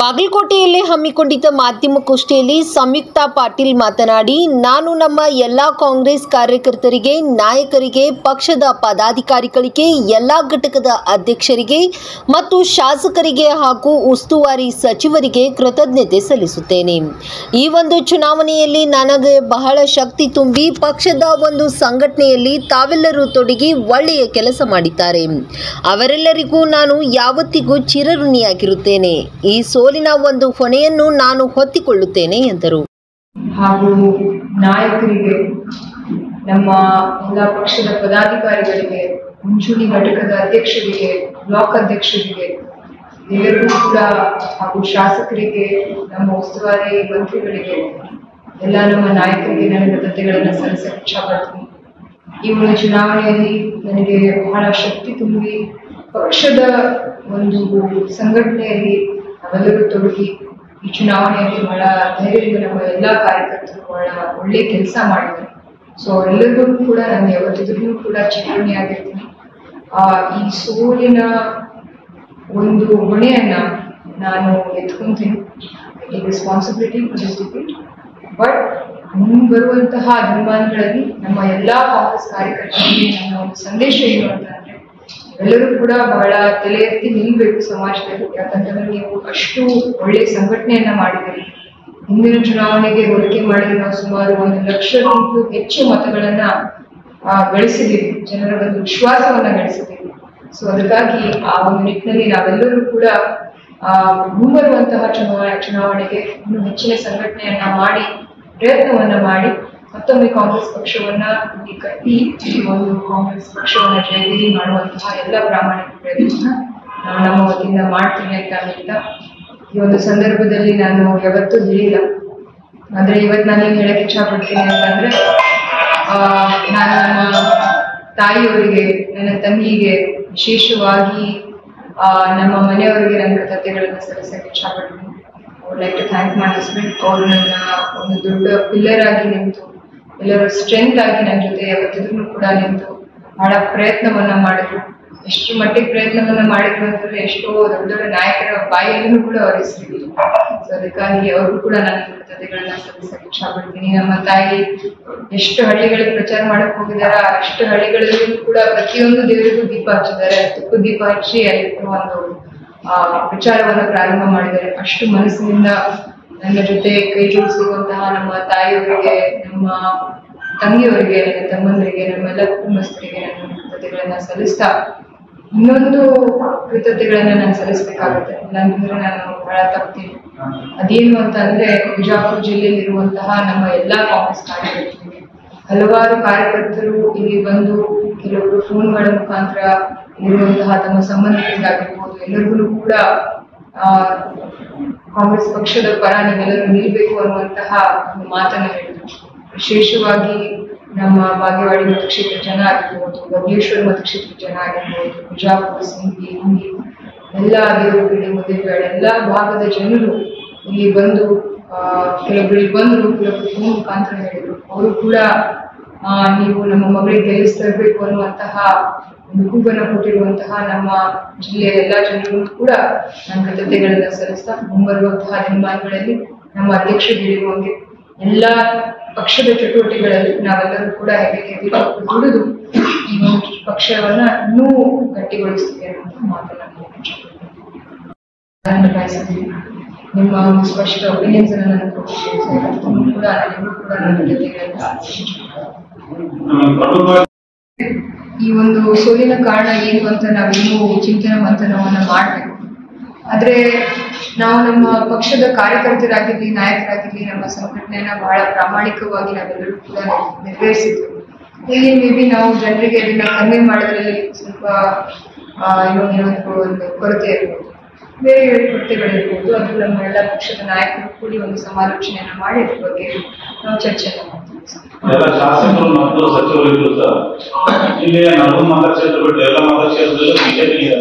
ಬಾಗಲಕೋಟೆಯಲ್ಲಿ ಹಮ್ಮಿಕೊಂಡಿದ್ದ ಮಾಧ್ಯಮಗೋಷ್ಠಿಯಲ್ಲಿ ಸಂಯುಕ್ತ ಪಾಟೀಲ್ ಮಾತನಾಡಿ ನಾನು ನಮ್ಮ ಎಲ್ಲ ಕಾಂಗ್ರೆಸ್ ಕಾರ್ಯಕರ್ತರಿಗೆ ನಾಯಕರಿಗೆ ಪಕ್ಷದ ಪದಾಧಿಕಾರಿಗಳಿಗೆ ಎಲ್ಲ ಘಟಕದ ಅಧ್ಯಕ್ಷರಿಗೆ ಮತ್ತು ಶಾಸಕರಿಗೆ ಹಾಗೂ ಉಸ್ತುವಾರಿ ಸಚಿವರಿಗೆ ಕೃತಜ್ಞತೆ ಸಲ್ಲಿಸುತ್ತೇನೆ ಈ ಒಂದು ಚುನಾವಣೆಯಲ್ಲಿ ನನಗೆ ಬಹಳ ಶಕ್ತಿ ತುಂಬಿ ಪಕ್ಷದ ಒಂದು ಸಂಘಟನೆಯಲ್ಲಿ ತಾವೆಲ್ಲರೂ ತೊಡಗಿ ಒಳ್ಳೆಯ ಕೆಲಸ ಮಾಡಿದ್ದಾರೆ ಅವರೆಲ್ಲರಿಗೂ ನಾನು ಯಾವತ್ತಿಗೂ ಚಿರಋಣಿಯಾಗಿರುತ್ತೇನೆ ಈ ಸೋಲಿನ ಒಂದು ಹೊಣೆಯನ್ನು ನಾನು ಹೊತ್ತಿಕೊಳ್ಳುತ್ತೇನೆ ಎಂದರು ಹಾಗೂ ನಾಯಕರಿಗೆ ನಮ್ಮ ಎಲ್ಲ ಪಕ್ಷದ ಪದಾಧಿಕಾರಿಗಳಿಗೆ ಮುಂಚೂಣಿ ಘಟಕದ ಅಧ್ಯಕ್ಷರಿಗೆ ಬ್ಲಾಕ್ ಅಧ್ಯಕ್ಷರಿಗೆ ಎಲ್ಲರಿಗೂ ಕೂಡ ಹಾಗೂ ಶಾಸಕರಿಗೆ ನಮ್ಮ ಉಸ್ತುವಾರಿ ಮಂತ್ರಿಗಳಿಗೆ ಎಲ್ಲ ನಮ್ಮ ನಾಯಕರಿಗೆ ನನ್ನ ಕೃತಜ್ಞತೆಗಳನ್ನು ಸಲ್ಲಿಸಕ್ಕೆ ಇಷ್ಟಪಡ್ತೀನಿ ಈ ಒಂದು ಚುನಾವಣೆಯಲ್ಲಿ ನನಗೆ ಬಹಳ ಶಕ್ತಿ ತುಂಬಿ ಪಕ್ಷದ ಒಂದು ಸಂಘಟನೆಯಲ್ಲಿ ನಾವೆಲ್ಲರೂ ತೊಡಗಿ ಈ ಚುನಾವಣೆಯಲ್ಲಿ ಬಹಳ ಧೈರ್ಯದಿಂದ ನಮ್ಮ ಎಲ್ಲ ಕಾರ್ಯಕರ್ತರು ಬಹಳ ಒಳ್ಳೆ ಕೆಲಸ ಮಾಡಿದ್ದಾರೆ ಸೊ ಅವರೆಲ್ಲರಿಗೂ ಕೂಡ ನಾನು ಯಾವತ್ತಿದ್ರೂ ಕೂಡ ಚಿರಋಣಿಯಾಗಿರ್ತೀನಿ ಆ ಈ ಸೋಲಿನ ಒಂದು ಹೊಣೆಯನ್ನ ನಾನು ಎತ್ಕೊಂತೀನಿ ಈ ರೆಸ್ಪಾನ್ಸಿಬಿಲಿಟಿ ಡಿಫೀಟ್ ಬಟ್ ಮುಂಬರುವಂತಹ ದಿನಮಾನಗಳಲ್ಲಿ ನಮ್ಮ ಎಲ್ಲಾ ಕಾಂಗ್ರೆಸ್ ಕಾರ್ಯಕರ್ತರಿಗೆ ನನ್ನ ಒಂದು ಸಂದೇಶ ಏನು ಅಂತಂದ್ರೆ ಎಲ್ಲರೂ ಕೂಡ ಬಹಳ ತಲೆ ಎತ್ತಿ ನಿಲ್ಬೇಕು ಸಮಾಜದಲ್ಲಿ ಯಾಕಂತಂದ್ರೆ ನೀವು ಅಷ್ಟು ಒಳ್ಳೆ ಸಂಘಟನೆಯನ್ನ ಮಾಡಿದ್ದೀರಿ ಹಿಂದಿನ ಚುನಾವಣೆಗೆ ಹೋಲಿಕೆ ಮಾಡಿದ್ರೆ ನಾವು ಸುಮಾರು ಒಂದು ಲಕ್ಷಕ್ಕಿಂತಲೂ ಹೆಚ್ಚು ಮತಗಳನ್ನ ಆ, ಗಳಿಸಿದ್ದೀವಿ ಜನರ ಒಂದು ವಿಶ್ವಾಸವನ್ನ ಗಳಿಸಿದ್ದೀವಿ ಸೊ ಅದಕ್ಕಾಗಿ ಆ ಒಂದು ನಿಟ್ಟಿನಲ್ಲಿ ನಾವೆಲ್ಲರೂ ಕೂಡ ಆ ಮುಂಬರುವಂತಹ ಚುನಾವಣೆ ಚುನಾವಣೆಗೆ ಇನ್ನೂ ಹೆಚ್ಚಿನ ಸಂಘಟನೆಯನ್ನ ಮಾಡಿ ಪ್ರಯತ್ನವನ್ನ ಮಾಡಿ ಮತ್ತೊಮ್ಮೆ ಕಾಂಗ್ರೆಸ್ ಪಕ್ಷವನ್ನ ಇಲ್ಲಿ ಕಟ್ಟಿ ಈ ಒಂದು ಕಾಂಗ್ರೆಸ್ ಪಕ್ಷವನ್ನ ಜಯಗಿರಿ ಮಾಡುವಂತಹ ಎಲ್ಲ ಪ್ರಾಮಾಣಿಕ ಪ್ರಯತ್ನ ನಾವು ನಮ್ಮ ವತಿಯಿಂದ ಮಾಡ್ತೀವಿ ಅಂತ ಹೇಳ್ತಾ ಈ ಒಂದು ಸಂದರ್ಭದಲ್ಲಿ ನಾನು ಯಾವತ್ತೂ ಹೇಳಿಲ್ಲ ಆದ್ರೆ ಇವತ್ತು ನಾನು ಏನ್ ಹೇಳಕ್ ಇಷ್ಟಪಡ್ತೀನಿ ಅಂತಂದ್ರೆ ಆ ನಾನು ನಮ್ಮ ತಾಯಿಯವರಿಗೆ ನನ್ನ ತಂಗಿಗೆ ವಿಶೇಷವಾಗಿ ಆ ನಮ್ಮ ಮನೆಯವರಿಗೆ ನನ್ನ ಕೃತಜ್ಞತೆಗಳನ್ನ ಸಲ್ಲಿಸಕ್ಕೆ ಇಷ್ಟಪಡ್ತೀನಿ would like to thank my husband ಅವರು ನನ್ನ ಒಂದು ದೊಡ್ಡ ಪಿಲ್ಲರ್ ಆಗಿ ನಿಂತು ಎಲ್ಲರ ಸ್ಟ್ರೆಂತ್ ಆಗಿ ನನ್ನ ಜೊತೆ ಯಾವತ್ತಿದ್ರು ಕೂಡ ನಿಂತು ಬಹಳ ಪ್ರಯತ್ನವನ್ನ ಮಾಡಿದ್ರು ಎಷ್ಟು ಮಟ್ಟಿಗೆ ಪ್ರಯತ್ನವನ್ನ ಮಾಡಿದ್ರು ಅಂತಂದ್ರೆ ಎಷ್ಟೋ ದೊಡ್ಡ ದೊಡ್ಡ ನಾಯಕರ ಬಾಯಲ್ಲೂ ಕೂಡ ಅವ್ರ ಹೆಸರಿಲ್ಲ ಸೊ ಅದಕ್ಕಾಗಿ ಅವ್ರಿಗೂ ಕೂಡ ನಾನು ಕೃತಜ್ಞತೆಗಳನ್ನ ಸಲ್ಲಿಸಕ್ಕೆ ಇಷ್ಟಪಡ್ತೀನಿ ನಮ್ಮ ತಾಯಿ ಎಷ್ಟು ಹಳ್ಳಿಗಳಿಗೆ ಪ್ರಚಾರ ಮಾಡಕ್ ಹೋಗಿದಾರ ಅಷ್ಟು ಹಳ್ಳಿಗಳಲ್ಲೂ ಕೂಡ ಪ್ರತಿಯೊಂದು ದೇವರಿಗೂ ದೀಪ ಹಚ್ಚಿದ್ದಾರೆ ತುಪ್ಪ ದೀಪ ಹಚ್ಚಿ ಅಲ್ಲಿ ಒಂದು ಆ ವಿಚಾರವನ್ನ ಪ್ರಾರಂಭ ಮಾಡಿದ್ದಾರೆ ಅಷ್ಟು ಮನಸ್ಸಿನಿಂದ ನನ್ನ ಜೊತೆ ಕೈ ಜೋಡಿಸಿರುವಂತಹ ನಮ್ಮ ತಾಯಿಯವರಿಗೆ ನಮ್ಮ ತಂಗಿಯವರಿಗೆ ನನ್ನ ತಮ್ಮಂದರಿಗೆ ನಮ್ಮೆಲ್ಲ ಕುಟುಂಬಸ್ಥರಿಗೆ ನನ್ನ ಕೃತಜ್ಞತೆಗಳನ್ನ ಸಲ್ಲಿಸ್ತಾ ಇನ್ನೊಂದು ಕೃತಜ್ಞತೆಗಳನ್ನ ನಾನು ಸಲ್ಲಿಸ್ಬೇಕಾಗುತ್ತೆ ಇಲ್ಲಾಂತಂದ್ರೆ ನಾನು ಬಹಳ ತಪ್ತೀನಿ ಅದೇನು ಅಂತ ಅಂದ್ರೆ ಬಿಜಾಪುರ ಜಿಲ್ಲೆಯಲ್ಲಿರುವಂತಹ ನಮ್ಮ ಎಲ್ಲಾ ಕಾಂಗ್ರೆಸ್ ಕಾರ್ಯಕರ್ತರಿಗೆ ಹಲವಾರು ಕಾರ್ಯಕರ್ತರು ಇಲ್ಲಿ ಬಂದು ಕೆಲವರು ಫೋನ್ಗಳ ಮುಖಾಂತರ ಇರುವಂತಹ ತಮ್ಮ ಸಂಬಂಧಿಕರಿಗಾಗಿರ್ಬೋದು ಎಲ್ಲರಿಗೂ ಕೂಡ ಆ ಕಾಂಗ್ರೆಸ್ ಪಕ್ಷದ ಪರ ನೀವೆಲ್ಲರೂ ನಿಲ್ಬೇಕು ಅನ್ನುವಂತಹ ಒಂದು ಮಾತನ್ನ ಹೇಳಿದ್ರು ವಿಶೇಷವಾಗಿ ನಮ್ಮ ಬಾಗೇವಾಡಿ ಮತಕ್ಷೇತ್ರ ಜನ ಆಗಿರ್ಬೋದು ಬಬಲೇಶ್ವರ ಮತಕ್ಷೇತ್ರ ಜನ ಆಗಿರ್ಬೋದು ಬಿಜಾಪುರ ಸಿಂಗಿ ಹಿಂಗಿ ಎಲ್ಲ ದೇವರುಗಳಿ ಮುದ್ದೇಬೇಡ ಎಲ್ಲ ಭಾಗದ ಜನರು ಇಲ್ಲಿ ಬಂದು ಆ ಕೆಲವೊಬ್ರು ಇಲ್ಲಿ ಬಂದ್ರು ಕೆಲವೊಬ್ರು ಫೋನ್ ಮುಖಾಂತರ ಹೇಳಿದ್ರು ಅವರು ಕೂಡ ಆ ನೀವು ನಮ್ಮ ಮಗಳಿಗೆ ಗೆಲ್ಲಿಸ್ತರಬೇಕು ಅನ್ನುವಂತಹ ಒಂದು ಕೂಗನ್ನು ಕೊಟ್ಟಿರುವಂತಹ ನಮ್ಮ ಜಿಲ್ಲೆಯ ಎಲ್ಲಾ ಜನರಿಗೂ ಕೂಡ ನನ್ನ ಕೃತಜ್ಞತೆಗಳನ್ನ ಸಲ್ಲಿಸ್ತಾ ಮುಂಬರುವಂತಹ ದಿನಮಾನಗಳಲ್ಲಿ ನಮ್ಮ ಅಧ್ಯಕ್ಷರು ಹೇಳಿರುವಂಗೆ ಎಲ್ಲಾ ಪಕ್ಷದ ಚಟುವಟಿಕೆಗಳಲ್ಲಿ ನಾವೆಲ್ಲರೂ ಕೂಡ ಹೆಗ್ಗೆ ದುಡಿದು ಈ ಒಂದು ಪಕ್ಷವನ್ನ ಇನ್ನೂ ಗಟ್ಟಿಗೊಳಿಸ್ತೀವಿ ಅನ್ನುವಂಥ ಮಾತನ್ನ ನಾನು ಬಯಸಿದ್ದೀನಿ ನಿಮ್ಮ ಒಂದು ಸ್ಪಷ್ಟ ಒಪಿನಿಯನ್ಸ್ ಅನ್ನ ನನಗೆ ಕೊಟ್ಟಿದ್ದೀರಿ ಸೊ ಅದಕ್ಕೂ ಕೂಡ ನನಗೂ ಕೂಡ ನನ್ನ ಕೃತಜ್ಞತೆಗಳನ್ನ ಪ್ರಮುಖವಾಗಿ ಈ ಒಂದು ಸೋಲಿನ ಕಾರಣ ಏನು ಅಂತ ನಾವಿನ್ನೂ ಚಿಂತನೆ ಮಂಥನವನ್ನ ಮಾಡ್ಬೇಕು ಆದ್ರೆ ನಾವು ನಮ್ಮ ಪಕ್ಷದ ಕಾರ್ಯಕರ್ತರಾಗಿರ್ಲಿ ನಾಯಕರಾಗಿರ್ಲಿ ನಮ್ಮ ಸಂಘಟನೆಯನ್ನ ಬಹಳ ಪ್ರಾಮಾಣಿಕವಾಗಿ ನಾವೆಲ್ಲರೂ ಕೂಡ ನಿರ್ವಹಿಸಿದ್ವಿ ಇಲ್ಲಿ ಮೇ ಬಿ ನಾವು ಜನರಿಗೆ ಅದನ್ನ ಕನ್ವೆ ಮಾಡೋದ್ರಲ್ಲಿ ಸ್ವಲ್ಪ ಆ, ಏನೋ ಏನೋ ಒಂದು ಕೊರತೆ ಇರ್ಬೋದು ಬೇರೆ ಬೇರೆ ಕೊರತೆಗಳಿರ್ಬೋದು ಅದು ನಮ್ಮ ಎಲ್ಲ ಪಕ್ಷದ ನಾಯಕರು ಕೂಡಿ ಒಂದು ಸಮಾಲೋಚನೆಯನ್ನ ಮಾಡಿ ಅದ್ರ ಬಗ್ಗೆ ನಾವು ಚರ್ಚೆಯನ್ನ ಮಾಡ್ತೀವಿ ಎಲ್ಲ ಶಾಸಕರು ಮತ್ತು ಸಚಿವರು ಇದ್ರು ಸರ್ ಜಿಲ್ಲೆಯ ನಲವತ್ತು ಮತಕ್ಷೇತ್ರ ಬಿಟ್ಟು ಎಲ್ಲ ಮತಕ್ಷೇತ್ರದಲ್ಲೂ ಬಿಜೆಪಿ ಇದೆ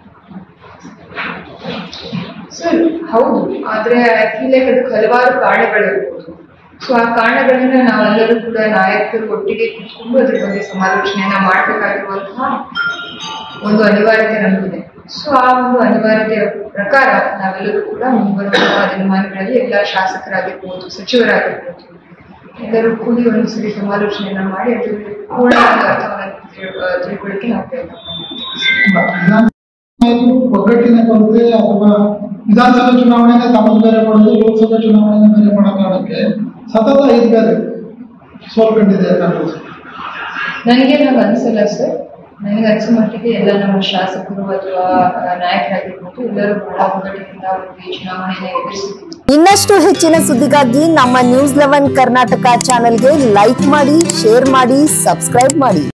ಸರ್ ಹೌದು ಆದ್ರೆ ಫೀಲ್ ಲೈಕ್ ಅದಕ್ಕೆ ಹಲವಾರು ಕಾರಣಗಳಿರ್ಬೋದು ಸೊ ಆ ಕಾರಣಗಳನ್ನ ನಾವೆಲ್ಲರೂ ಕೂಡ ನಾಯಕರು ಒಟ್ಟಿಗೆ ಕೂತ್ಕೊಂಡು ಅದ್ರ ಬಗ್ಗೆ ಸಮಾಲೋಚನೆಯನ್ನ ಮಾಡಬೇಕಾಗಿರುವಂತಹ ಒಂದು ಅನಿವಾರ್ಯತೆ ನಮಗಿದೆ ಸೊ ಆ ಒಂದು ಅನಿವಾರ್ಯತೆಯ ಪ್ರಕಾರ ನಾವೆಲ್ಲರೂ ಕೂಡ ಮುಂಬರುವ ದಿನಮಾನಗಳಲ್ಲಿ ಎಲ್ಲ ಶಾಸಕರಾಗಿರ್ಬೋದು ಸಚಿವರಾಗಿರ್ಬೋದು ಎಲ್ಲರೂ ಕೂಡಿ ಒಂದ್ಸರಿ ಸಮಾಲೋಚನೆಯನ್ನ ಮಾಡಿ ಅದ್ರ ಪೂರ್ಣ ಅರ್ಥವನ್ನು ತಿಳ್- ತಿಳ್ಕೊಳ್ಳಿಕ್ಕೆ ನಾವು ಪ್ರಯತ್ನ ಮಾಡ್ತೀವಿ ಇದು ಒಗ್ಗಟ್ಟಿನ ಕೊರತೆ ಅಥವಾ ವಿಧಾನಸಭೆ ಚುನಾವಣೆನೇ ತಮ್ಮದು ಬೇರೆ ಮಾಡೋದು ಲೋಕಸಭೆ ಚುನಾವಣೆನೇ ಬೇರೆ ಮಾಡೋ ಕಾರಣಕ್ಕೆ ಸತತ ಐದು ಬೇರೆ ಸೋಲ್ಕೊಂಡಿದೆ ಕಾಂಗ್ರೆಸ್ ನನಗೆ ನಾವು ಅನ್ಸಲ್ಲ ಸರ್ ನನಗೆ ಅನ್ಸೋ ಮಟ್ಟಿಗೆ ಎಲ್ಲ ನಮ್ಮ ಶಾಸಕರು ಅಥವಾ ನಾಯಕರಾಗಿರ್ಬೋದು ಎಲ್ಲರೂ ಬಹಳ ಒಗ್ಗಟ್ಟಿನಿಂದ ಒಂದು ಈ ಚುನಾವಣೆಯನ್ನು ಎದುರಿಸಿದ್ದೀವಿ ಇನ್ನಷ್ಟು ಹೆಚ್ಚಿನ ಸುದ್ದಿಗಾಗಿ ನಮ್ಮ ನ್ಯೂಸ್ ಲೆವೆನ್ ಕರ್ನಾಟಕ ಚಾನೆಲ್ಗೆ ಲೈಕ್ ಮಾಡಿ ಶೇರ್ ಮಾಡಿ ಸಬ್ಸ್ಕ್ರೈಬ್ ಮಾಡಿ